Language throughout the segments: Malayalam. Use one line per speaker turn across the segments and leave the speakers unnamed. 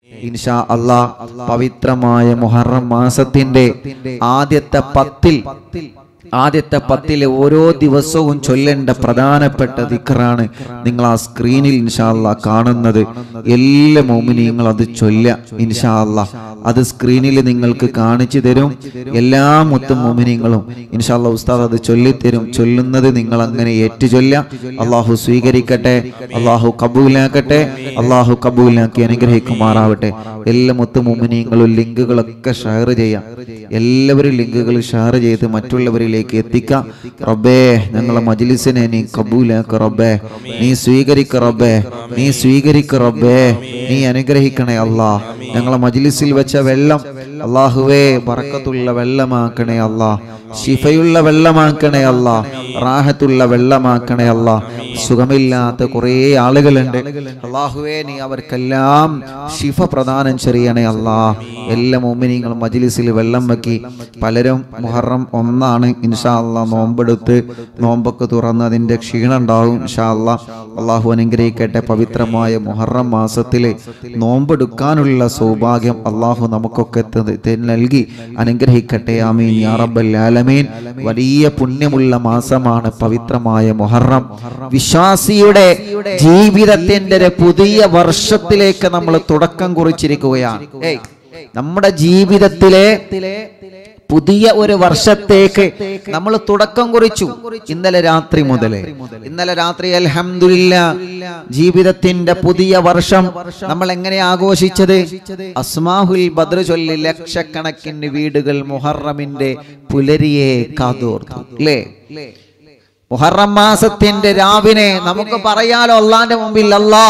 ഇൻഷാ അള്ളാ പവിത്രമായ മുഹറം മാസത്തിന്റെ ആദ്യത്തെ പത്തിൽ ആദ്യത്തെ പത്തിലെ ഓരോ ദിവസവും ചൊല്ലേണ്ട പ്രധാനപ്പെട്ട ദിക്റാണ് നിങ്ങൾ ആ സ്ക്രീനിൽ ഇൻഷാ അള്ളാ കാണുന്നത് എല്ലാ മോമിനിയങ്ങളും അത് ചൊല്ല ഇൻഷാ അള്ളാ അത് സ്ക്രീനിൽ നിങ്ങൾക്ക് കാണിച്ചു തരും എല്ലാ മുത്തും മോമിനിയങ്ങളും ഇൻഷാ അള്ളാ ഉസ്താദ് അത് ചൊല്ലിത്തരും ചൊല്ലുന്നത് നിങ്ങൾ അങ്ങനെ ഏറ്റു ചൊല്ല അള്ളാഹു സ്വീകരിക്കട്ടെ അള്ളാഹു കബൂലാക്കട്ടെ അള്ളാഹു കബൂലാക്കി അനുഗ്രഹിക്കുമാറാവട്ടെ എല്ലാ മുത്തു മോമിനിയങ്ങളും ലിങ്കുകളൊക്കെ ഷെയർ ചെയ്യാം എല്ലാവരും ലിങ്കുകൾ ഷെയർ ചെയ്ത് മറ്റുള്ളവരിലേക്ക് എത്തിക്കാം റബ്ബേ ഞങ്ങളെ മജ്ലിസിനെ നീ കബൂലാക്ക റബ്ബേ നീ സ്വീകരിക്ക റബ്ബേ നീ സ്വീകരിക്ക റബ്ബേ നീ അനുഗ്രഹിക്കണേ അല്ലാ ഞങ്ങളെ മജ്ലിസിൽ വെച്ച വെള്ളം അള്ളാഹുവേ ബറക്കത്തുള്ള വെള്ളമാക്കണേ അല്ലാ ശിഫയുള്ള വെള്ളമാക്കണേ അല്ല റാഹത്തുള്ള വെള്ളമാക്കണേ അല്ല സുഖമില്ലാത്ത കുറേ ആളുകളുണ്ട് അള്ളാഹുവേ നീ അവർക്കെല്ലാം ശിഫ പ്രദാനം ചെയ്യണേ അല്ല എല്ലാ മോമിനിങ്ങളും മജ്ലിസിൽ വെള്ളം വെക്കി പലരും മുഹറം ഒന്നാണ് ഇൻഷാ അല്ലാ നോമ്പെടുത്ത് നോമ്പൊക്കെ തുറന്ന് അതിൻ്റെ ക്ഷീണം ഉണ്ടാവും ഇൻഷാ അല്ലാ അള്ളാഹു അനുഗ്രഹിക്കട്ടെ പവിത്രമായ മുഹറം മാസത്തിലെ നോമ്പെടുക്കാനുള്ള സൗഭാഗ്യം അള്ളാഹു നമുക്കൊക്കെ ത- ത- നൽകി അനുഗ്രഹിക്കട്ടെ ആമീൻ യാ റബ്ബൽ ആലമീൻ വലിയ പുണ്യമുള്ള മാസമാണ് പവിത്രമായ മുഹറം വിശ്വാസിയുടെ ജീവിതത്തിന്റെ ഒരു പുതിയ വർഷത്തിലേക്ക് നമ്മൾ തുടക്കം കുറിച്ചിരിക്കുകയാണ് ഏയ് നമ്മുടെ ജീവിതത്തിലെ പുതിയ ഒരു വർഷത്തേക്ക് നമ്മൾ തുടക്കം കുറിച്ചു ഇന്നലെ രാത്രി മുതലേ ഇന്നലെ രാത്രി അൽഹംദുലില്ല ജീവിതത്തിന്റെ പുതിയ വർഷം നമ്മൾ എങ്ങനെ ആഘോഷിച്ചത് അസ്മാഹുൽ ബദ്ർ ചൊല്ലി ലക്ഷക്കണക്കിന് വീടുകൾ മുഹറമിന്റെ പുലരിയെ കാതോർത്തു അല്ലേ മുഹറം മാസത്തിന്റെ രാവിനെ നമുക്ക് പറയാലോ അള്ളാന്റെ മുമ്പിൽ അല്ലാ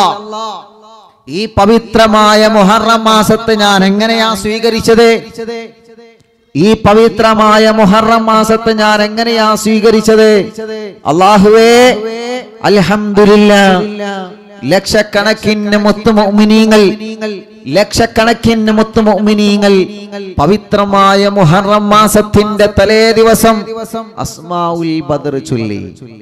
ഈ പവിത്രമായ മുഹറം മാസത്തെ ഞാൻ എങ്ങനെയാ സ്വീകരിച്ചത് ഈ പവിത്രമായ മുഹറം മാസത്തെ ഞാൻ എങ്ങനെയാ സ്വീകരിച്ചത് അള്ളാഹുവേ അൽഹംദുലില്ല ലക്ഷക്കണക്കിന് മുത്തുമോമിനീങ്ങൾ ലക്ഷക്കണക്കിന് മുത്തുമോമിനീങ്ങൾ പവിത്രമായ മുഹറം മാസത്തിന്റെ തലേ ദിവസം അസ്മാഉൽ ബദർ ചൊല്ലി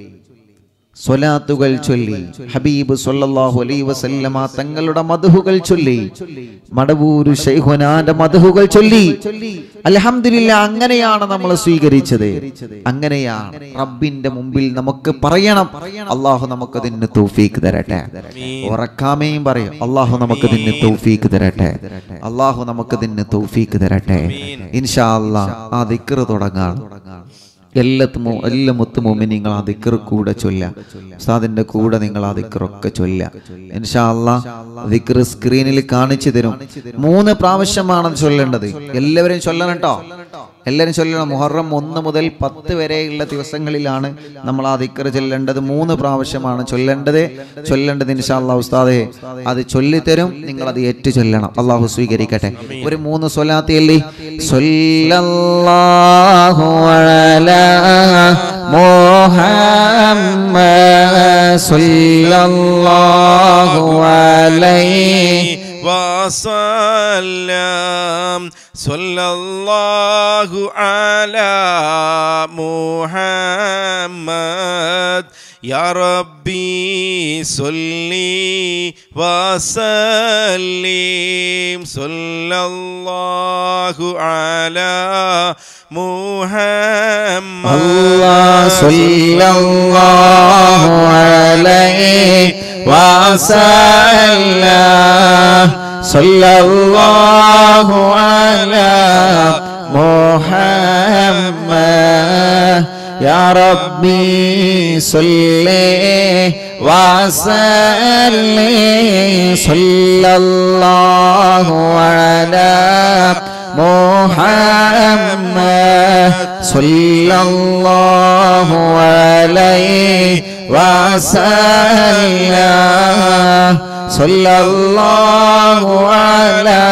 സ്വലാത്തുകൾ ചൊല്ലി ഹബീബ് സല്ലല്ലാഹു അലൈഹി വസല്ലമ തങ്ങളുടെ മധുഹുകൾ ചൊല്ലി മടവൂരു ശൈഖുനാന്റെ മധുഹുകൾ ചൊല്ലി അൽഹംദുലില്ല അങ്ങനെയാണ് നമ്മൾ സ്വീകരിച്ചത് അങ്ങനെയാണ് റബ്ബിന്റെ മുമ്പിൽ നമുക്ക് പറയണം അള്ളാഹു നമുക്ക് അതിന് തൗഫീക്ക് തരട്ടെ ഉറക്കാമേയും പറയും അള്ളാഹു നമുക്ക് ഇതിന് തൗഫീക്ക് തരട്ടെ അള്ളാഹു നമുക്ക് ഇതിന് തൗഫീക്ക് തരട്ടെ ഇൻഷാ അല്ലാഹ് ആ ദിക്റ് തുടങ്ങാം എല്ലാത്തുമോ എല്ലാ മുത്തുമോമി നിങ്ങൾ ആ ദിക്കർ കൂടെ ചൊല്ല ഉസ്താദിന്റെ കൂടെ നിങ്ങൾ ആ ദിക്കറൊക്കെ ചൊല്ല ഇൻഷാ അല്ലാ ദിക്കർ സ്ക്രീനിൽ കാണിച്ചു തരും മൂന്ന് പ്രാവശ്യമാണ് അത് ചൊല്ലേണ്ടത് എല്ലാവരും ചൊല്ലണം കേട്ടോ എല്ലാവരും ചൊല്ലണം മുഹറം ഒന്ന് മുതൽ പത്ത് വരെയുള്ള ദിവസങ്ങളിലാണ് നമ്മൾ ആ ദിക്കർ ചൊല്ലേണ്ടത് മൂന്ന് പ്രാവശ്യമാണ് ചൊല്ലേണ്ടത് ചൊല്ലേണ്ടത് ഇൻഷാ അല്ലാ ഉസ്താദെ അത് ചൊല്ലിത്തരും നിങ്ങൾ അത് ഏറ്റു ചൊല്ലണം അള്ളാഹു സ്വീകരിക്കട്ടെ ഒരു മൂന്ന് സ്വലാത്തിയല്ലേ സ്വല്ലല്ലാഹു അലാ മുഹമ്മദ് സ്വല്ലല്ലാഹു അലൈഹി
وسلم صلى الله على محمد يا ربي صلي وسلم صلى الله على محمد
الله صلى الله عليه وسلم صلى الله على محمد يا ربي صل وسلم صلى الله على محمد صلى الله عليه وسلم صلى الله على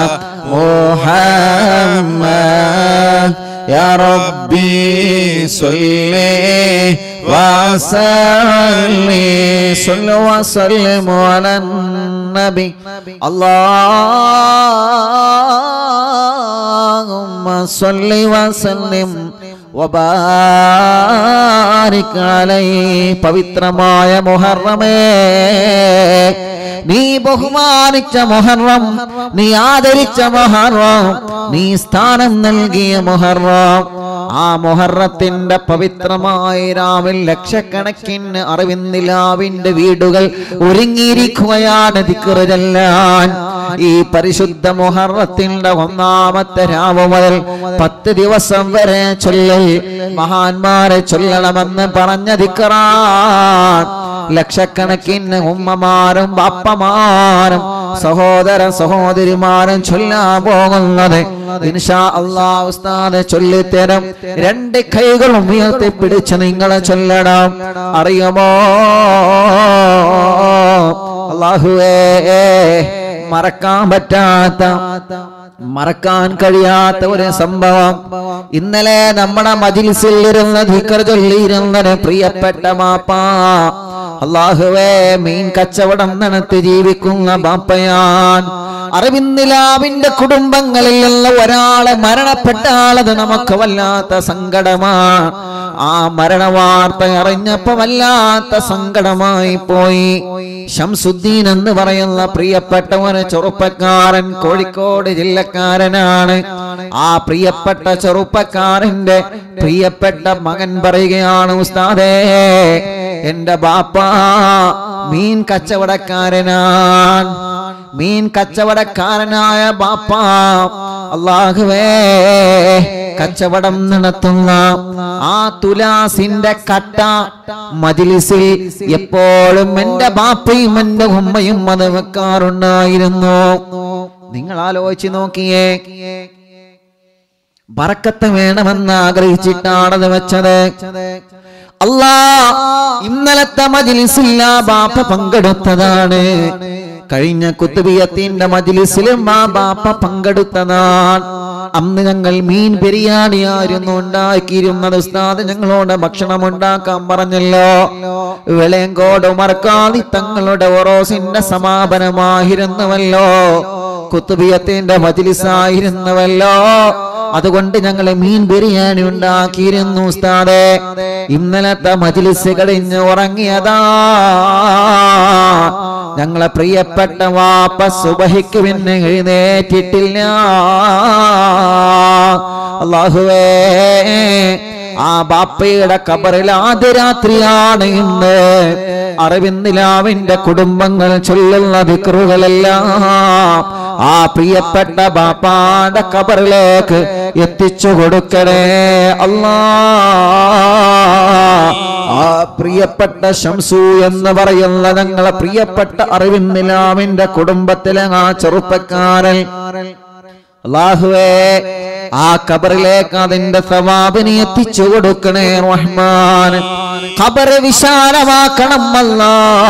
محمد يا ربي صل وسلم صل وسلم على النبي اللهم صل وسلم വബാരിക് അലൈഹി. പവിത്രമായ മുഹറമേ നീ ബഹുമാനിച്ച മുഹറം നീ ആദരിച്ച മുഹറം നീ സ്ഥാനം നൽകിയ മുഹറം ആ മുഹറത്തിന്റെ പവിത്രമായ രാവിൽ ലക്ഷക്കണക്കിന് അറിവിന്ദിലാവിന്റെ വീടുകൾ ഒരുങ്ങിയിരിക്കുകയാണ് ദിക്റ് ചെല്ലാൻ ഈ പരിശുദ്ധ മുഹറത്തിന്റെ ഒന്നാമത്തെ രാവ് മുതൽ പത്ത് ദിവസം വരെ ചൊല്ലൽ മഹാന്മാരെ ചൊല്ലണമെന്ന് പറഞ്ഞ ദിക്റാൻ ലക്ഷക്കണക്കിന് ഉമ്മമാരും ബാപ്പമാരും സഹോദര സഹോദരിമാരും ചൊല്ലാൻ പോകുന്നത് ഇൻഷാ അള്ളാഹ് ഉസ്താദ് ചൊല്ലിത്തരം രണ്ട് കൈകളും ഉയർത്തി പിടിച്ച് നിങ്ങളെ ചൊല്ലണം അറിയുമോ അള്ളാഹുവേ മറക്കാൻ പറ്റാത്ത മറക്കാൻ കഴിയാത്ത ഒരു സംഭവം ഇന്നലെ നമ്മുടെ മജിൽസിൽ ഇരുന്ന് ധിക്കർ ചൊല്ലിയിരുന്നത് പ്രിയപ്പെട്ട മാപ്പാ അള്ളാഹുവേ മീൻ കച്ചവടം നടത്തി ജീവിക്കുന്ന ബാപ്പയാൻ അറിവിന്ദിലാവിന്റെ കുടുംബങ്ങളിൽ നിന്ന് ഒരാളെ മരണപ്പെട്ടാളത് നമുക്ക് വല്ലാത്ത സങ്കടമാണ് ആ മരണവാർത്ത അറിഞ്ഞപ്പോ വല്ലാത്ത സങ്കടമായി പോയി ഷംസുദ്ദീൻ എന്ന് പറയുന്ന പ്രിയപ്പെട്ട ഒരു ചെറുപ്പക്കാരൻ കോഴിക്കോട് ജില്ലക്കാരനാണ് ആ പ്രിയപ്പെട്ട ചെറുപ്പക്കാരന്റെ പ്രിയപ്പെട്ട മകൻ പറയുകയാണ് ഉസ്താദേ എന്റെ ബാപ്പ മീൻ കച്ചവടക്കാരനാണ് മീൻ കച്ചവടക്കാരനായ ബാപ്പ അള്ളാഹുവേ കച്ചവടം നടത്തുന്ന ആ തുലാസിന്റെ കട്ട മജിലിസിൽ എപ്പോഴും എന്റെ ബാപ്പയും എന്റെ ഉമ്മയും അത് വെക്കാറുണ്ടായിരുന്നു നിങ്ങൾ ആലോചിച്ച് നോക്കിയേ ബറക്കത്ത് വേണമെന്ന് ആഗ്രഹിച്ചിട്ടാണത് വെച്ചത് അല്ലാ ഇന്നലത്തെ മജിലിസില്ല ബാപ്പ പങ്കെടുത്തതാണ് കഴിഞ്ഞ കുത്തുബിയത്തിന്റെ മജിലിസിലും ആ ബാപ്പ പങ്കെടുത്തതാണ് അന്ന് ഞങ്ങൾ മീൻ ബിരിയാണിയായിരുന്നു ഉണ്ടാക്കിയിരുന്നത് ഉസ്താദ് ഞങ്ങളോട് ഭക്ഷണം ഉണ്ടാക്കാൻ പറഞ്ഞല്ലോ വെളയങ്കോട് മറക്കാതി തങ്ങളുടെ ഒറോസിന്റെ സമാപനമായിരുന്നുവല്ലോ കുത്തുബിയത്തിന്റെ മജിലിസായിരുന്നുവല്ലോ അതുകൊണ്ട് ഞങ്ങൾ മീൻ ബിരിയാണി ഉണ്ടാക്കിയിരുന്നു ഉസ്താദെ ഇന്നലത്തെ മജിലിസ് കഴിഞ്ഞ് ഉറങ്ങിയതാ ഞങ്ങളെ പ്രിയപ്പെട്ട വാപ്പ സുബഹിക്ക് പിന്നെ എഴുന്നേറ്റിട്ടില്ല അള്ളാഹുവേ ആ ബാപ്പയുടെ കബറിൽ ആദ്യ രാത്രിയാണ് ഇന്ന് അറിവിന്ദിലാവിന്റെ കുടുംബങ്ങൾ ചൊല്ലുന്ന ദിക്റുകളെല്ലാം ആ പ്രിയപ്പെട്ട ബാപ്പാന്റെ കബറിലേക്ക് എത്തിച്ചു കൊടുക്കണേ അല്ലാ ആ പ്രിയപ്പെട്ട ശംസു എന്ന് പറയുന്ന ഞങ്ങളെ പ്രിയപ്പെട്ട അറിവിന്ദിലാവിന്റെ കുടുംബത്തിലെ ആ ചെറുപ്പക്കാരൻ അള്ളാഹുവേ ആ കബറിലേക്ക് അതിന്റെ സവാബിനെ എത്തിച്ചു കൊടുക്കണേ റഹ്മാൻ ഖബർ വിശാലമാക്കണം അല്ല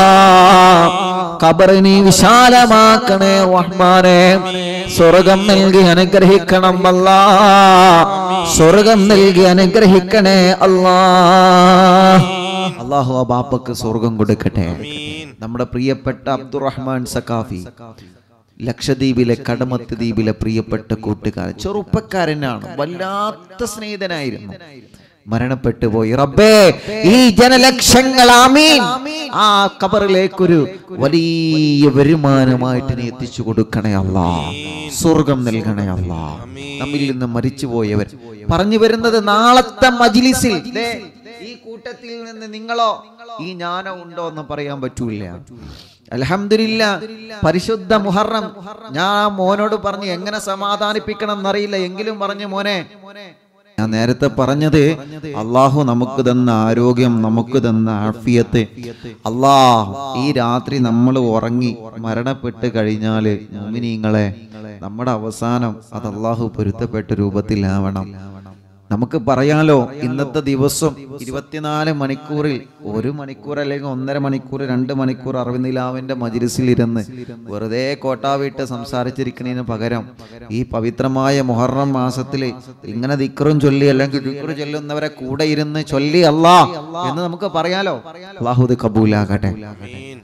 ഖബറിനെ വിശാലമാക്കണേ റഹ്മാനെ സ്വർഗം നൽകി അനുഗ്രഹിക്കണം അല്ല സ്വർഗം നൽകി അനുഗ്രഹിക്കണേ അല്ലാ അള്ളാഹു ആ ബാപ്പക്ക് സ്വർഗം കൊടുക്കട്ടെ നമ്മുടെ പ്രിയപ്പെട്ട അബ്ദുറഹ്മാൻ സക്കാഫി ലക്ഷദ്വീപിലെ കടമത്ത് ദ്വീപിലെ പ്രിയപ്പെട്ട കൂട്ടുകാരൻ ചെറുപ്പക്കാരനാണ് വല്ലാത്ത സ്നേഹിതനായിരുന്നു മരണപ്പെട്ടു പോയി റബ്ബേ ഈ ജനലക്ഷങ്ങൾ ആമീൻ ആ കബറിലേക്കൊരു വലിയ വരുമാനമായിട്ട് നീ എത്തിച്ചു കൊടുക്കണേ അല്ലാ സ്വർഗം നൽകണേ അല്ലാ നമ്മിൽ നിന്ന് മരിച്ചുപോയവർ പറഞ്ഞു വരുന്നത് നാളത്തെ മജിലിസിൽ ദേ, ഈ കൂട്ടത്തിൽ നിന്ന് നിങ്ങളോ ഈ ജ്ഞാനം ഉണ്ടോ എന്ന് പറയാൻ പറ്റൂല അലഹമില്ല പരിശുദ്ധ മുഹറം ഞാൻ മോനോട് പറഞ്ഞു എങ്ങനെ സമാധാനിപ്പിക്കണം എന്നറിയില്ല എങ്കിലും പറഞ്ഞു മോനെ ഞാൻ നേരത്തെ പറഞ്ഞത് അള്ളാഹു നമുക്ക് തന്ന ആരോഗ്യം നമുക്ക് തന്ന ആഫിയത്ത് അല്ലാ ഈ രാത്രി നമ്മൾ ഉറങ്ങി മരണപ്പെട്ട് കഴിഞ്ഞാല് മോമിനീങ്ങളെ നമ്മുടെ അവസാനം അത് അള്ളാഹു പൊരുത്തപ്പെട്ട രൂപത്തിലാവണം നമുക്ക് പറയാലോ ഇന്നത്തെ ദിവസം ഇരുപത്തിനാല് മണിക്കൂറിൽ ഒരു മണിക്കൂർ അല്ലെങ്കിൽ ഒന്നര മണിക്കൂർ രണ്ട് മണിക്കൂർ അറിവിനിലാവിന്റെ മജിലിസിൽ ഇരുന്ന് വെറുതെ കോട്ടാവിട്ട് സംസാരിച്ചിരിക്കുന്നതിന് പകരം ഈ പവിത്രമായ മുഹറം മാസത്തിൽ ഇങ്ങനെ ദിക്റും ചൊല്ലി അല്ലെങ്കിൽ ദിക്റ് ചൊല്ലുന്നവരെ കൂടെ ഇരുന്ന് ചൊല്ലി അല്ലാ എന്ന് നമുക്ക് പറയാലോ അള്ളാഹുദ് കബൂലാകട്ടെ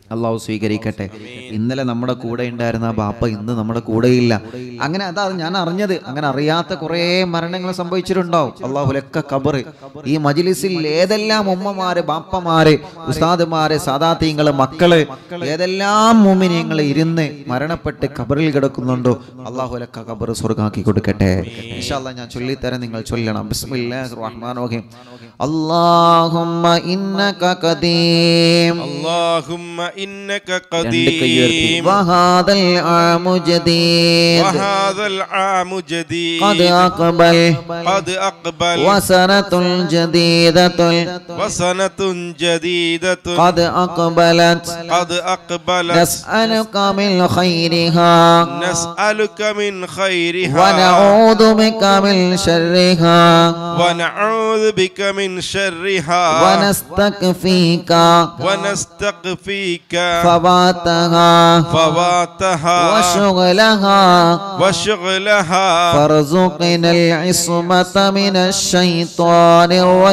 അള്ളാഹു സ്വീകരിക്കട്ടെ ഇന്നലെ നമ്മുടെ കൂടെ ഉണ്ടായിരുന്ന ആ ബാപ്പ ഇന്ന് നമ്മുടെ കൂടെയില്ല അങ്ങനെ അതാ ഞാൻ അറിഞ്ഞത് അങ്ങനെ അറിയാത്ത കുറേ മരണങ്ങൾ സംഭവിച്ചിട്ടുണ്ടാവും അള്ളാഹുലൊക്കെ കബറ് ഈ മജിലിസിൽ ഏതെല്ലാം ഉമ്മമാര് ബാപ്പമാര് ഉസ്താദുമാര് സാദാത്തീങ്ങള് മക്കള് ഏതെല്ലാം മുമിനിയങ്ങൾ ഇരുന്ന് മരണപ്പെട്ട് കബറിൽ കിടക്കുന്നുണ്ടോ അള്ളാഹുലൊക്കെ കബർ സ്വർഗാക്കി കൊടുക്കട്ടെ ഇൻഷാല്ലാ ഞാൻ ചൊല്ലിത്തരാം നിങ്ങൾ ചൊല്ലണം ബിസ്മില്ലാഹിർ റഹ്മാനിർ റഹീം അല്ലാഹുമ്മ ഇന്നക ഖദീം
اللهم إنك
രണ്ട് കൈയുയർത്തി
قديم
വഹാദൽ ആമു ജദീദ്
وهذا العام
قد
جديد
أقبل
قد أقبل
وسنة جديدة
وسنة جديدة
قد أقبلت
قد أقبلت
نسألك من خيرها
نسألك من خيرها
ونعوذ بك من شرها
ونعوذ بك من شرها
ونستكفيك
ونستغفيك
فواتها
فواتها
وشغلها
وشغلها
فارزقنا العصمة من الشيطان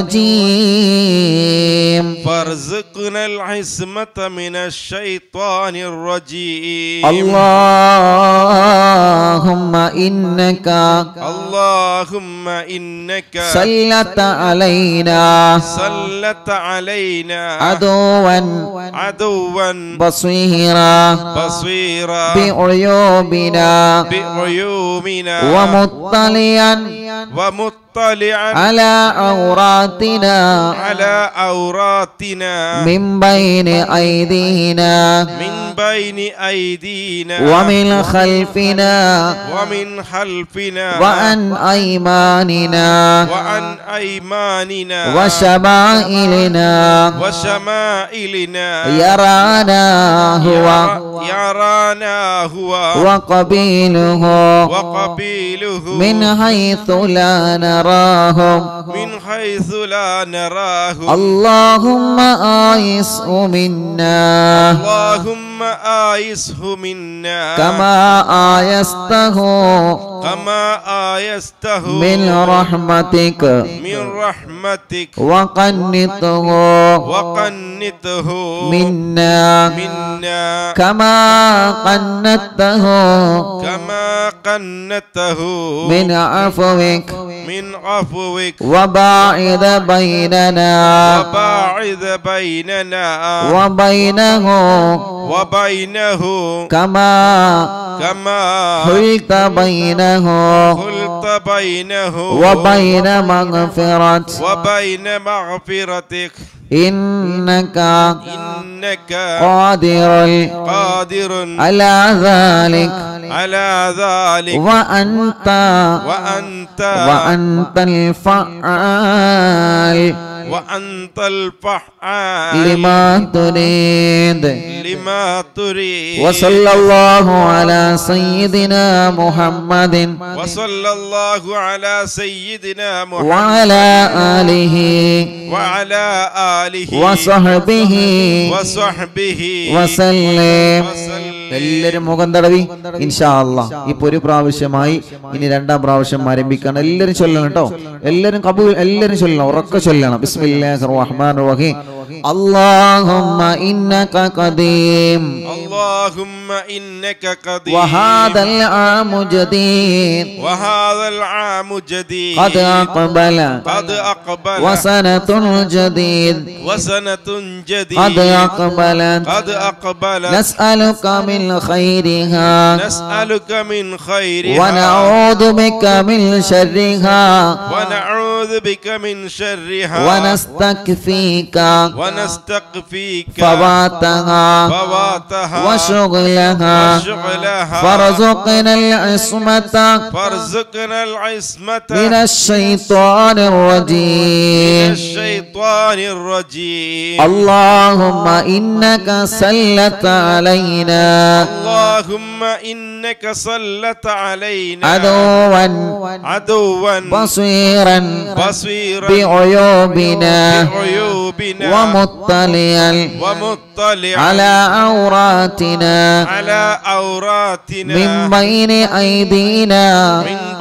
الرجيم
فارزقنا العصمة من الشيطان الرجيم
اللهم إنك
اللهم إنك
سلت علينا
سلت علينا
عدوا
عدوا
بصيرا
بصيرا
بعيوبنا
بعيوبنا
ومطلعا
ومطلعا
على عوراتنا
على عوراتنا
من بين أيدينا
من بين أيدينا
ومن خلفنا
ومن خلفنا
وعن أيماننا
وعن أيماننا
وشمائلنا
وشمائلنا
يرانا هو
يرانا هو
وقبيله
وقبيله
من حيث لا نراهم
من حيث لا نراه
اللهم آيسه منا
اللهم آيسه منا
كما آيسته
كما آيسته
من رحمتك
من رحمتك
وقنطه
وقنته
منا
منا
كما قنته
كما قنته
من عفوك
من عفوك
وباعد بيننا
وباعد بيننا
وبينه
وبينه
كما
كما
حلت بينه
قلت بينه
وبين مغفرة
وبين مغفرتك
إنك
إنك
قادر
قادر
على ذلك
على ذلك
وأنت
وأنت
وأنت الفعال
وأنت الفعال
لما تريد
لما تريد
وصلى الله على سيدنا محمد
وصلى الله على سيدنا محمد
وعلى آله
وعلى آله
وصحبه
وصحبه
وسلم
وسلم
എല്ലാരും മുഖം തടവി ഇൻഷാ അല്ലാ ഇപ്പൊ ഒരു പ്രാവശ്യമായി ഇനി രണ്ടാം പ്രാവശ്യം ആരംഭിക്കണം എല്ലാരും ചൊല്ലണം കേട്ടോ എല്ലാരും കബൂൽ എല്ലാരും ചൊല്ലണം ഉറക്കെ ചൊല്ലണം ബിസ്മില്ലാഹിർ റഹ്മാനിർ റഹീം اللهم إنك قديم
اللهم إنك قدير
وهذا العام جديد
وهذا العام جديد
قد أقبل
قد أقبل
وسنة جديد
وسنة جديد
قد أقبلت
قد أقبل
نسألك من خيرها
نسألك من خيرها
ونعوذ بك من شرها
ونعوذ بك من شرها
ونستكفيك
ونستقفيك
فواتها
فواتها
وشغلها
وشغلها
فارزقنا العصمة
فارزقنا العصمة
من الشيطان
من
الرجيم
الشيطان الرجيم
اللهم إنك سلت علينا
اللهم إنك سلت علينا
عدوا
عدوا
بصيرا
بصيرا
بعيوبنا
بعيوبنا
ومطلعا
ومطلعا
على عوراتنا
على عوراتنا
من بين أيدينا
من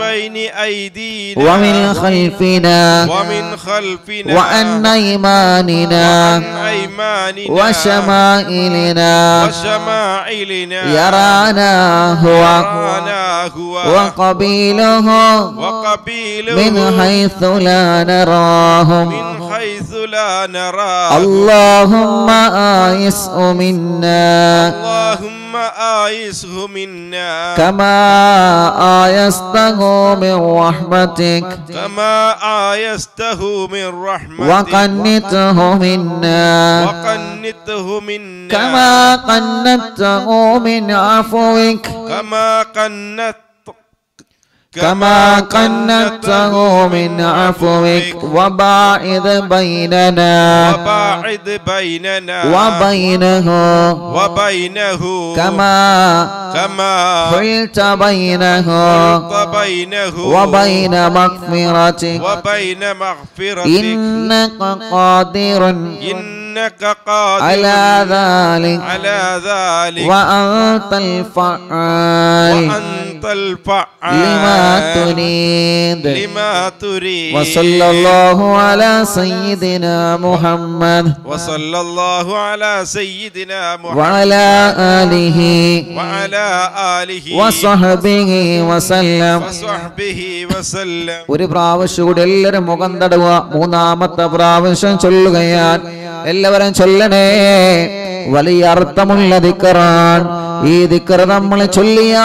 بين أيدينا
ومن خلفنا
ومن خلفنا
وعن أيماننا
وعن أيماننا
وشمائلنا
وشمائلنا
يرانا هو
يرانا هو
وقبيله
وقبيله
من حيث لا نراهم
من حيث لا نرى
اللهم آيس منا
اللهم آيسه منا
كما آيسته من رحمتك
كما آيسته من رحمتك
وقنته منا
وقنته منا
كما قنته من عفوك
كما قنت
كما قنته من عفوك وباعد بيننا
وباعد بيننا
وبينه
وبينه
كما
كما
حلت بينه
حلت بينه
وبين مغفرتك
وبين مغفرتك
إنك قادر
إنك قادر
على ذلك
على ذلك
وأنت الفعال
وأنت الفعال
لما تريد
لما تريد
وصلى الله على سيدنا محمد
وصلى الله على سيدنا محمد
وعلى آله
وعلى آله
وصحبه وسلم
وصحبه وسلم
ഒരു പ്രാവശ്യം കൂടി എല്ലാവരും മുഖം തടവുക മൂന്നാമത്തെ പ്രാവശ്യം ചൊല്ലുകയാൽ എല്ലാവരും ചൊല്ലണേ വലിയ അർത്ഥമുള്ള ദിക്കറാൻ ഈ ദിക്കർ നമ്മൾ ചൊല്ലിയാൽ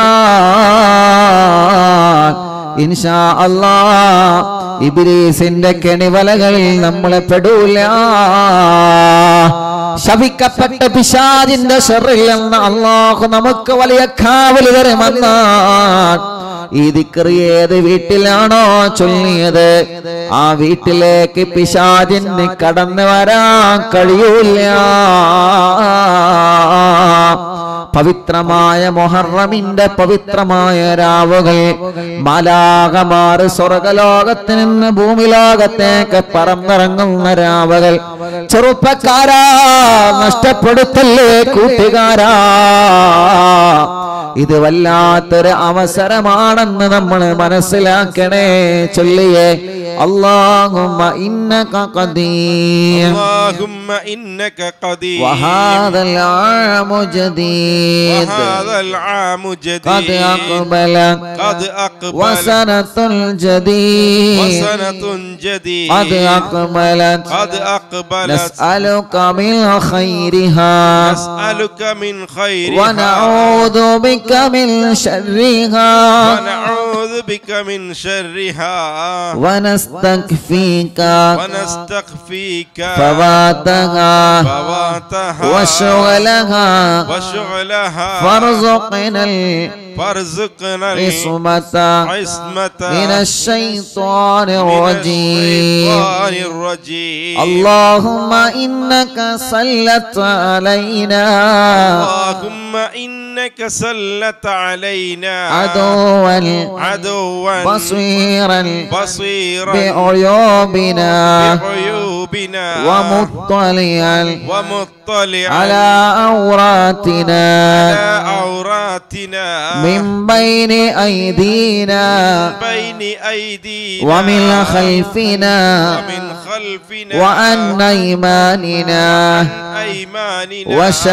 ഇൻഷാ അല്ലാ ഇബിലീസിന്റെ കെണിവലകളിൽ നമ്മളെ പെടൂല ശപിക്കപ്പെട്ട പിശാദിന്റെ ഷെറിൽ നിന്ന് അള്ളാഹു നമുക്ക് വലിയ കാവൽ തരുമെന്നാണ് ഈ ദിക്ർ ഏത് വീട്ടിലാണോ ചൊല്ലിയത് ആ വീട്ടിലേക്ക് പിശാചിന് കടന്നു വരാൻ കഴിയൂല പവിത്രമായ മൊഹറമിന്റെ പവിത്രമായ രാവുകൾ മാലാകമാറ് സ്വർഗലോകത്ത് നിന്ന് ഭൂമിലോകത്തേക്ക് പറന്നിറങ്ങുന്ന രാവുകൾ ചെറുപ്പക്കാരാ നഷ്ടപ്പെടുത്തല്ലേ കൂട്ടുകാരാ ഇത് വല്ലാത്തൊരു അവസരമാണെന്ന് നമ്മൾ മനസ്സിലാക്കണേ ചൊല്ലിയേ അള്ളാഹുമ്മ ഇന്നക ഖദീം
اللهم إنك قدير
وهذا العام جديد
وهذا العام
قد
جديد
أقبل
قد أقبل
وسنة الجديد
وسنة جديد
قد أقبلت
قد أقبلت
نسألك من خيرها
نسألك من خيرها
ونعوذ بك من شرها
ونعوذ بك من شرها
ونستكفيك
ونستخفيك
فواتها
فواتها
وشغلها
وشغلها
فارزقنا ال-
فارزقنا
عصمة
العصمة
من الشيطان
من
الرجيم
الشيطان الرجيم
اللهم إنك سلت علينا
اللهم إنك سلت علينا
عدوا
عدوا
بصيرا
بصيرا
بعيوبنا
بعيوبنا
ومطلعا
ومطلعا
على عوراتنا
على عوراتنا
من بين أيدينا
بين أيدينا
ومن خلفنا
ومن خلفنا
وعن أيماننا
أيماننا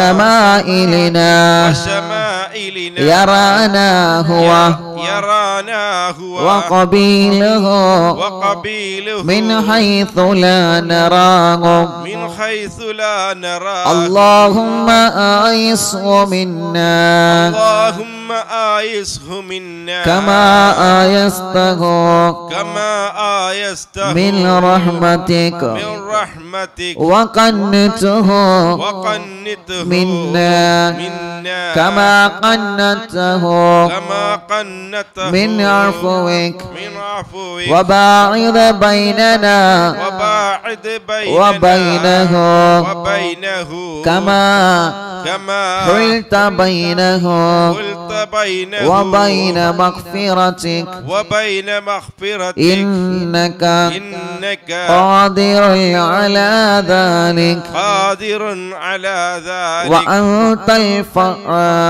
وشمائلنا
وشمائلنا
يرانا هو
يرانا هو
وقبيله
وقبيله
من حيث لا نراهم
من حيث لا نرى
اللهم آيسه منا
اللهم آيسه منا
كما آيسته
كما آيسته
من رحمتك
من رحمتك
وقنته
وقنته
منا
منا
كما قنته
كما قنته
من عفوك
من عفوك
وباعد بيننا
وباعد بيننا
وبينه
وبينه
كما
كما
حلت بينه
قلت بينه
وبين مغفرتك
وبين مغفرتك
إنك
إنك
قادر على ذلك
قادر على ذلك
وأنت الفعال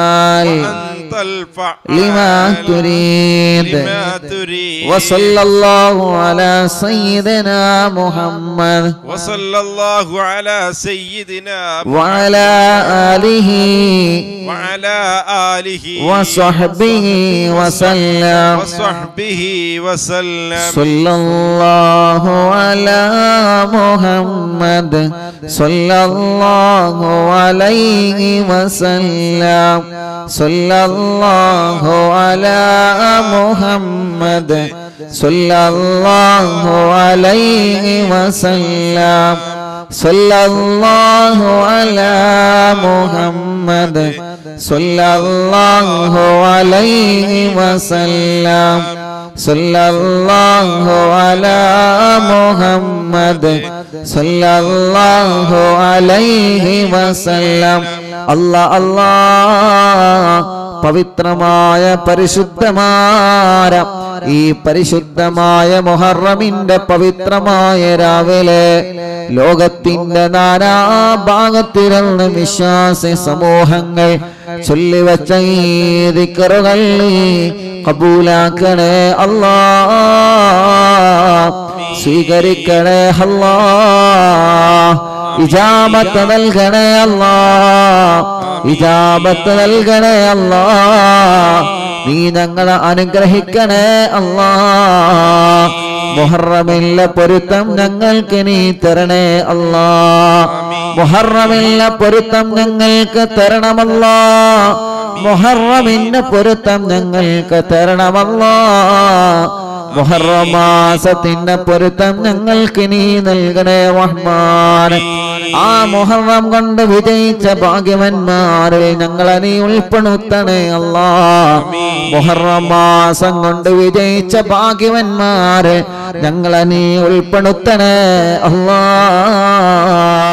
وأنت الفعال
لما تريد
لما تريد
وصلى الله على سيدنا محمد
وصلى الله على سيدنا
وعلى آله
وعلى آله
وصحبه وسلم
وصحبه وسلم
صلى الله على محمد صلى الله عليه وسلم صلى الله على محمد صلى الله عليه وسلم صلى الله على محمد صلى الله عليه وسلم صلى الله على محمد صلى الله عليه وسلم الله الله പവിത്രമായ പരിശുദ്ധമായ ഈ പരിശുദ്ധമായ മൊഹറമിന്റെ പവിത്രമായ രാവിലെ ലോകത്തിന്റെ നാനാഭാഗത്തിരുന്ന് വിശ്വാസി സമൂഹങ്ങൾ ചൊല്ലിവച്ച ഈ ദിക്കറുകൾ കബൂലാക്കണേ അല്ലാ സ്വീകരിക്കണേ അല്ലാ ഇജാമത്ത് നൽകണേ അല്ലാ ഇജാബത്ത് നൽകണേ അല്ലാ നീ ഞങ്ങളെ അനുഗ്രഹിക്കണേ അല്ലാ മുഹറമില്ല പൊരുത്തം ഞങ്ങൾക്ക് നീ തരണേ അല്ലാ മുഹറമില്ല പൊരുത്തം ഞങ്ങൾക്ക് തരണമല്ലാ മുഹറമിന്റെ പൊരുത്തം ഞങ്ങൾക്ക് തരണമല്ലാ മുഹറമാസത്തിന്റെ പൊരുത്തം ഞങ്ങൾക്ക് നീ നൽകണേ റഹ്മാൻ ആ മുഹറം കൊണ്ട് വിജയിച്ച ഭാഗ്യവന്മാരിൽ ഞങ്ങളെ നീ ഉൾപ്പെടുത്തണേ അല്ലാ മുഹറം മാസം കൊണ്ട് വിജയിച്ച ഭാഗ്യവന്മാര് ഞങ്ങളെ നീ ഉൾപ്പെടുത്തണേ അല്ലാ